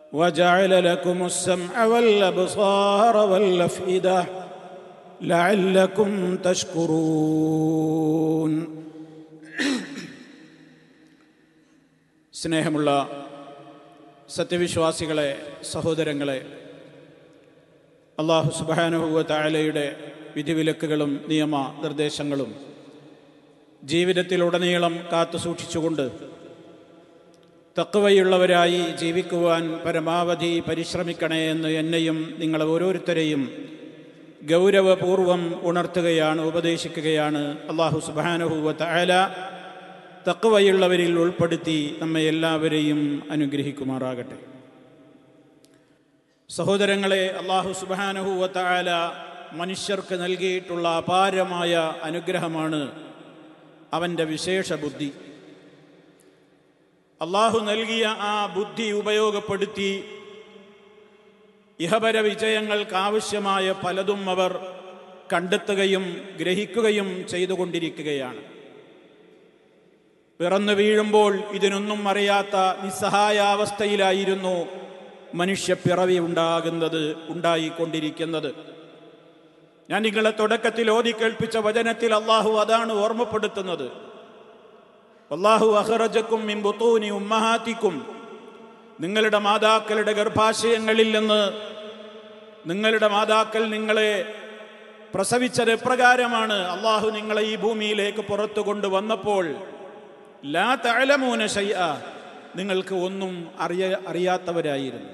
وجعل لكم السمع والابصار والافئده لعلكم تشكرون സ്നേഹമുള്ള സത്യവിശ്വാസികളെ സഹോദരങ്ങളെ അള്ളാഹു സുബാനുഹുവ തായാലയുടെ വിധിവിലക്കുകളും നിയമ നിർദ്ദേശങ്ങളും ജീവിതത്തിലുടനീളം കാത്തു സൂക്ഷിച്ചുകൊണ്ട് തക്കവയുള്ളവരായി ജീവിക്കുവാൻ പരമാവധി പരിശ്രമിക്കണേ എന്ന് എന്നെയും നിങ്ങളെ ഓരോരുത്തരെയും ഗൗരവപൂർവം ഉണർത്തുകയാണ് ഉപദേശിക്കുകയാണ് അള്ളാഹു സുബാനുഹുവ തായാല തക്കവയുള്ളവരിൽ ഉൾപ്പെടുത്തി നമ്മെ എല്ലാവരെയും അനുഗ്രഹിക്കുമാറാകട്ടെ സഹോദരങ്ങളെ അള്ളാഹു സുബാനുഹുവ തായാല മനുഷ്യർക്ക് നൽകിയിട്ടുള്ള അപാരമായ അനുഗ്രഹമാണ് അവൻ്റെ വിശേഷ ബുദ്ധി അള്ളാഹു നൽകിയ ആ ബുദ്ധി ഉപയോഗപ്പെടുത്തി ഇഹപര വിജയങ്ങൾക്കാവശ്യമായ പലതും അവർ കണ്ടെത്തുകയും ഗ്രഹിക്കുകയും ചെയ്തുകൊണ്ടിരിക്കുകയാണ് പിറന്നു വീഴുമ്പോൾ ഇതിനൊന്നും അറിയാത്ത നിസ്സഹായാവസ്ഥയിലായിരുന്നു മനുഷ്യപ്പിറവി ഉണ്ടാകുന്നത് ഉണ്ടായിക്കൊണ്ടിരിക്കുന്നത് ഞാൻ നിങ്ങളെ തുടക്കത്തിൽ ഓതി കേൾപ്പിച്ച വചനത്തിൽ അള്ളാഹു അതാണ് ഓർമ്മപ്പെടുത്തുന്നത് അള്ളാഹു അഹറജക്കും മിമ്പുത്തൂനി ഉമ്മഹാത്തിക്കും നിങ്ങളുടെ മാതാക്കളുടെ ഗർഭാശയങ്ങളിൽ നിന്ന് നിങ്ങളുടെ മാതാക്കൾ നിങ്ങളെ പ്രസവിച്ചത് എപ്രകാരമാണ് അള്ളാഹു നിങ്ങളെ ഈ ഭൂമിയിലേക്ക് പുറത്തു കൊണ്ടുവന്നപ്പോൾ ലാ തഴലമൂന ശയ്യ നിങ്ങൾക്ക് ഒന്നും അറിയ അറിയാത്തവരായിരുന്നു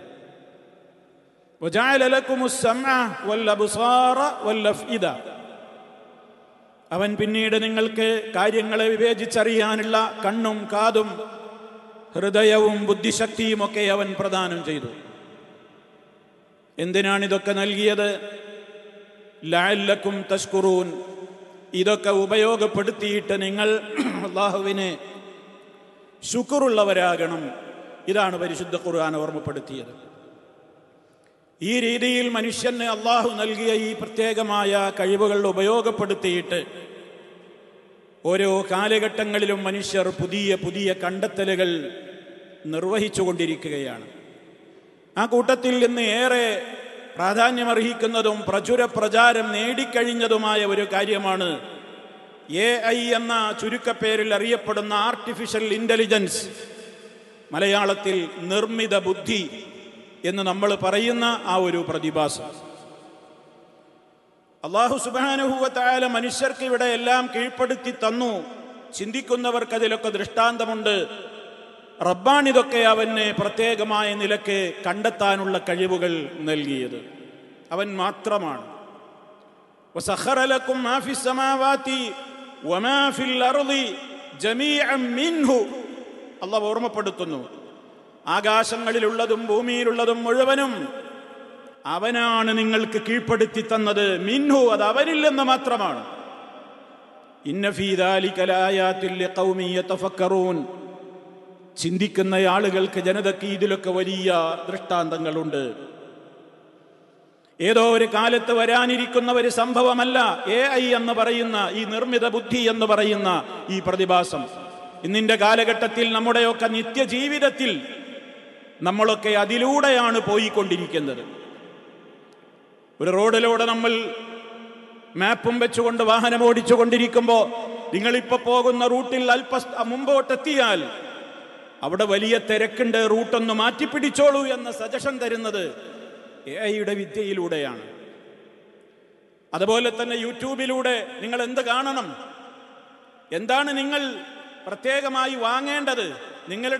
وجعل لكم السمع والابصار والافئده അവൻ പിന്നീട് നിങ്ങൾക്ക് കാര്യങ്ങളെ വിവേചിച്ചറിയാനുള്ള കണ്ണും കാതും ഹൃദയവും ബുദ്ധിശക്തിയും ഒക്കെ അവൻ പ്രദാനം ചെയ്തു എന്തിനാണ് ഇതൊക്കെ നൽകിയത് ലാല്ലക്കും തസ്കുറൂൻ ഇതൊക്കെ ഉപയോഗപ്പെടുത്തിയിട്ട് നിങ്ങൾ അള്ളാഹുവിനെ ശുക്റുള്ളവരാകണം ഇതാണ് പരിശുദ്ധ ഖുർആൻ ഓർമ്മപ്പെടുത്തിയത് ഈ രീതിയിൽ മനുഷ്യന് അള്ളാഹു നൽകിയ ഈ പ്രത്യേകമായ കഴിവുകൾ ഉപയോഗപ്പെടുത്തിയിട്ട് ഓരോ കാലഘട്ടങ്ങളിലും മനുഷ്യർ പുതിയ പുതിയ കണ്ടെത്തലുകൾ നിർവഹിച്ചുകൊണ്ടിരിക്കുകയാണ് ആ കൂട്ടത്തിൽ നിന്ന് ഏറെ പ്രാധാന്യമർഹിക്കുന്നതും പ്രചുര പ്രചാരം നേടിക്കഴിഞ്ഞതുമായ ഒരു കാര്യമാണ് എ ഐ എന്ന ചുരുക്കപ്പേരിൽ അറിയപ്പെടുന്ന ആർട്ടിഫിഷ്യൽ ഇന്റലിജൻസ് മലയാളത്തിൽ നിർമ്മിത ബുദ്ധി എന്ന് നമ്മൾ പറയുന്ന ആ ഒരു പ്രതിഭാസം അള്ളാഹു സുബാനുഭൂവത്തായ മനുഷ്യർക്ക് ഇവിടെ എല്ലാം കീഴ്പ്പെടുത്തി തന്നു ചിന്തിക്കുന്നവർക്ക് അതിലൊക്കെ ദൃഷ്ടാന്തമുണ്ട് റബ്ബാണിതൊക്കെ അവന് പ്രത്യേകമായ നിലക്ക് കണ്ടെത്താനുള്ള കഴിവുകൾ നൽകിയത് അവൻ മാത്രമാണ് അള്ളാഹ് ഓർമ്മപ്പെടുത്തുന്നു ആകാശങ്ങളിലുള്ളതും ഭൂമിയിലുള്ളതും മുഴുവനും അവനാണ് നിങ്ങൾക്ക് കീഴ്പ്പെടുത്തി തന്നത് മിൻഹു അത് അവനില്ലെന്ന് മാത്രമാണ് ചിന്തിക്കുന്ന ആളുകൾക്ക് ജനതയ്ക്ക് ഇതിലൊക്കെ വലിയ ദൃഷ്ടാന്തങ്ങളുണ്ട് ഏതോ ഒരു കാലത്ത് വരാനിരിക്കുന്ന ഒരു സംഭവമല്ല എ ഐ എന്ന് പറയുന്ന ഈ നിർമ്മിത ബുദ്ധി എന്ന് പറയുന്ന ഈ പ്രതിഭാസം ഇന്നിന്റെ കാലഘട്ടത്തിൽ നമ്മുടെയൊക്കെ നിത്യജീവിതത്തിൽ നമ്മളൊക്കെ അതിലൂടെയാണ് പോയിക്കൊണ്ടിരിക്കുന്നത് ഒരു റോഡിലൂടെ നമ്മൾ മാപ്പും വെച്ചുകൊണ്ട് വാഹനം ഓടിച്ചു കൊണ്ടിരിക്കുമ്പോൾ നിങ്ങളിപ്പോ പോകുന്ന റൂട്ടിൽ അല്പ മുമ്പോട്ടെത്തിയാൽ അവിടെ വലിയ തിരക്കുണ്ട് റൂട്ടൊന്ന് മാറ്റിപ്പിടിച്ചോളൂ എന്ന സജഷൻ തരുന്നത് എ ഐയുടെ വിദ്യയിലൂടെയാണ് അതുപോലെ തന്നെ യൂട്യൂബിലൂടെ നിങ്ങൾ എന്ത് കാണണം എന്താണ് നിങ്ങൾ പ്രത്യേകമായി വാങ്ങേണ്ടത് നിങ്ങളുടെ